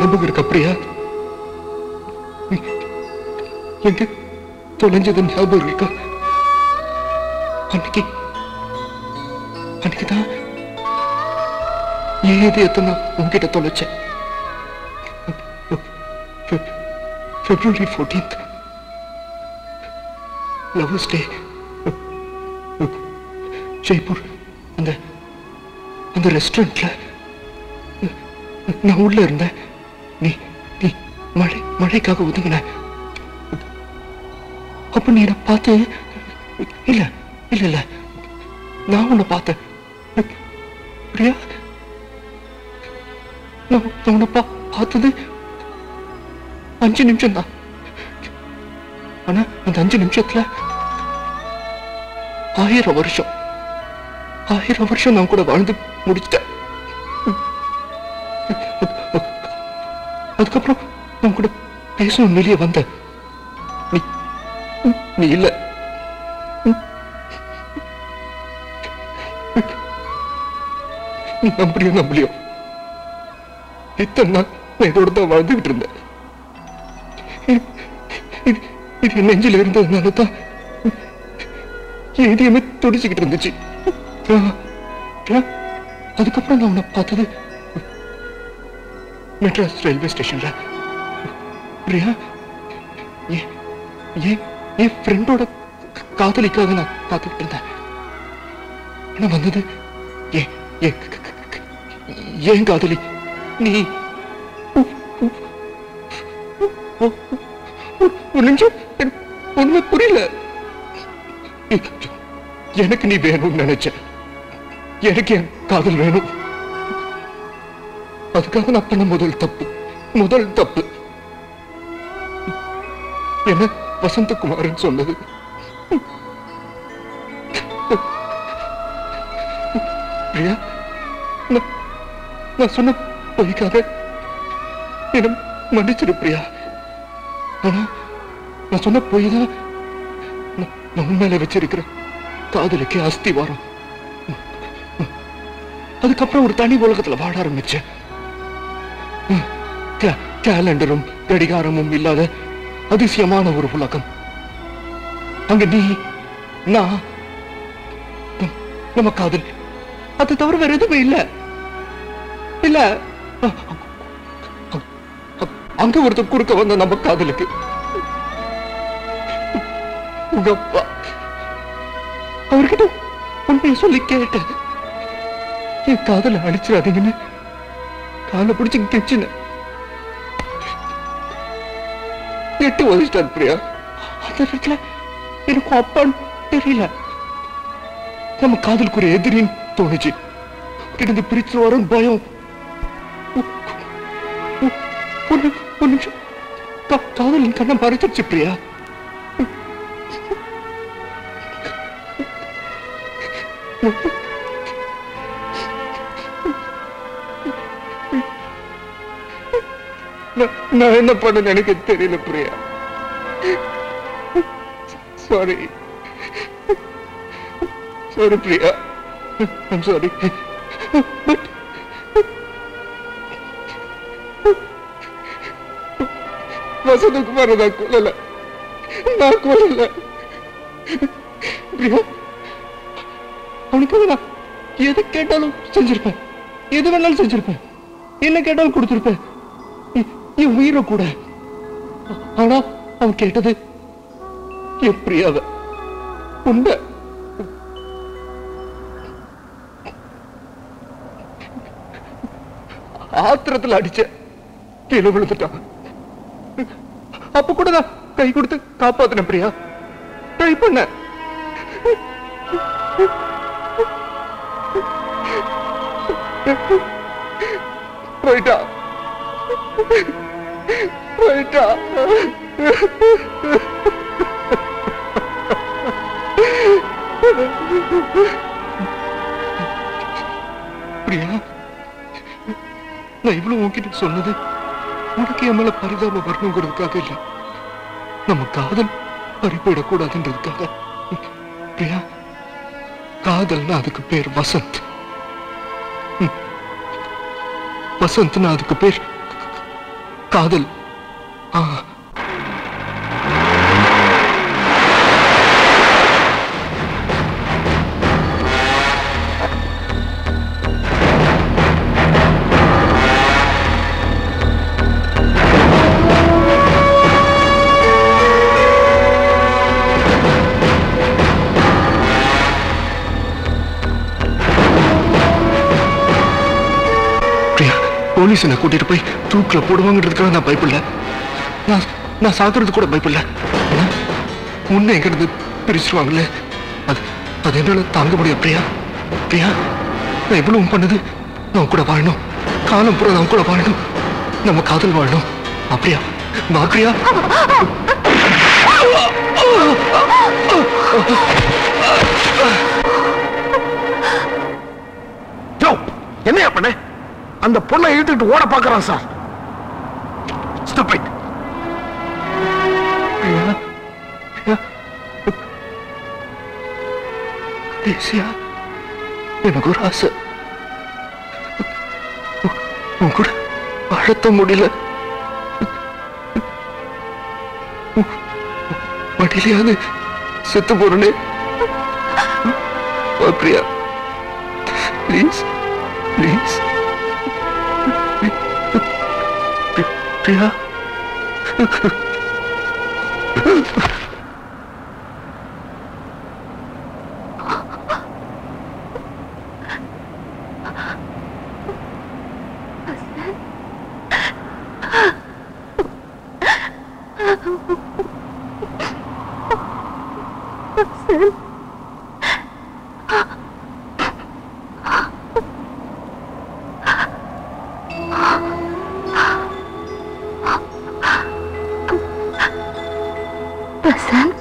ஞாபகம் இருக்கா பிரியா நீ எங்க தொலைஞ்சது ஞாபகம் இருக்கா அன்னைக்கு அன்னைக்கு தான் என் இதயத்தை நான் உன்கிட்ட தொலைச்சேன் February fourteenth lovers day Jaipur அந்த அந்த ரெஸ்டாரண்ட்ல நான் உள்ள இருந்தேன் நீ நீ மழை மழைக்காக ஒதுங்கின அப்ப நீ என்ன பார்த்து இல்ல இல்ல இல்ல நான் உன்னை பார்த்தேன் பிரியா நான் நான் உன்னை பா பார்த்தது அஞ்சு நிமிஷம் தான் ஆனா அந்த அஞ்சு நிமிஷத்துல ஆயிரம் வருஷம் ஆயிரம் வருஷம் நான் கூட வாழ்ந்து முடிச்சிட்டேன் அதுக்கப்புறம் நான் கூட பேசணும் வெளியே வந்த நீ நீ இல்ல நீ நம்புறியோ நம்பலையோ இத்தனை நாள் நான் இதோட தான் வாழ்ந்துகிட்டு இருந்தேன் இது- இது இது என் நெஞ்சில் இருந்ததுனால தான் என் இதயமே துடிச்சுக்கிட்டு இருந்துச்சு ஆ, ஆ, அதுக்கப்புறம் நான் உன்னை பார்த்தது மெட்ராஸ் ரயில்வே ஸ்டேஷன்ல பிரியா ஏன் ஏன் என் ஃப்ரெண்டோட காதலிக்காக நான் காத்துக்கிட்டு இருந்தேன் ஆனா வந்தது ஏன் ஏன் க- க- க- ஏன் காதலி நீ ஒரு நிமிஷம் எனக்கு ஒண்ணுமே புரியல எனக்கு நீ வேணும்னு நினைச்ச எனக்கு என் காதல் வேணும் அதுக்காக நான் பண்ண முதல் தப்பு முதல் தப்பு என்ன வசந்தகுமாரன் சொன்னது பிரியா நான் நான் சொன்ன பொய்க்காக என்ன மன்னிச்சிரு பிரியா ஆனா நான் சொன்ன பொய் தான் நான் நான் உண்மையில வச்சிருக்கிற காதலுக்கு அஸ்திவாரம் அதுக்கப்புறம் ஒரு தனி உலகத்துல வாழ ஆரம்பிச்சேன் ம், கே- கேலண்டரும் கடிகாரமும் இல்லாத அதிசயமான ஒரு உலகம் அங்க நீ நான் நம்- நம்ம காதல் அது தவிர வேற எதுவுமே இல்ல இல்ல அ- அ- அ- அங்க ஒருத்தர் குறுக்க வந்த நம்ம காதலுக்கு உங்க அப்பா அவர்கிட்ட உண்மையை சொல்லி கேட்டேன் என் காதலை அழிச்சிடாதீங்கன்னு காலை பிடிச்சு கெச்சின எட்டு வயசுட்டார் பிரியா அந்த நேரத்துல எனக்கு அப்பான்னு தெரியல நம்ம காதலுக்கு ஒரு எதிரின்னு தோணுச்சு கிட்ட பிரிச்சு வரும் பயம் ஒ- ஒ- ஒரு ஒரு நிமிஷம் கா- காதல் என் கண்ணை மறைச்சிருச்சு பிரியா நான் நான் என்ன பண்ண எனக்கு தெரியல Priya sorry sorry Priya I'm sorry but வசந்தகுமார நான் கொல்லல நான் கொல்லல பிரியா அவனுக்காக நான் எது கேட்டாலும் செஞ்சிருப்பேன் எது வேணாலும் செஞ்சிருப்பேன் என்ன கேட்டாலும் கொடுத்திருப்பேன் எ- என் உயிரை கூட ஆனா அவன் கேட்டது என் பிரியாவ உண்மை ஆத்திரத்துல அடிச்ச கீழே விழுந்துட்டான் அப்ப கூட நான் கை கொடுத்து காப்பாத்தினேன் பிரியா ட்ரை பண்ண போயிட்டா போயிட்டா பிரியா நான் இவ்வளவு உன்கிட்ட சொன்னது உனக்கு என் மேல பரிதாபம் வரணுங்கிறதுக்காக இல்ல நம்ம காதல் பறிப்போயிடக்கூடாதுன்றதுக்காக பிரியா காதல்னா அதுக்கு பேர் வசந்த் ம். வசந்த்னா அதுக்கு பேர் காதல் ஆ பிரியா போலீஸ் என்னை கூட்டிட்டு போய் தூக்கில போடுவாங்கிறதுக்காக நான் பயப்படல நான் நான் சாகுறது கூட பயப்படல ஆனா, உன்னை எங்கிருந்து பிரிச்சிருவாங்கல்ல அது அது என்னால தாங்க முடியாது பிரியா பிரியா நான் எவ்வளவு பண்ணது நான் கூட வாழணும் காலம் பூரா நான் கூட வாழணும் நம்ம காதல் வாழணும் அப்படியா வா பிரியா ஜோ என்னையா பண்ண அந்த பொண்ணை இழுத்துட்டு ஓட பார்க்கறான் சார் ஸ்டூபிட் பிரியா பிரியா தேசியா எனக்கு ஒரு ஆசை உ- உன் கூட வாழத்த முடியல உ- மடியிலையாவது செத்து போறனே வா பிரியா ப்ளீஸ் ப்ளீஸ் பிரியா வசந்த்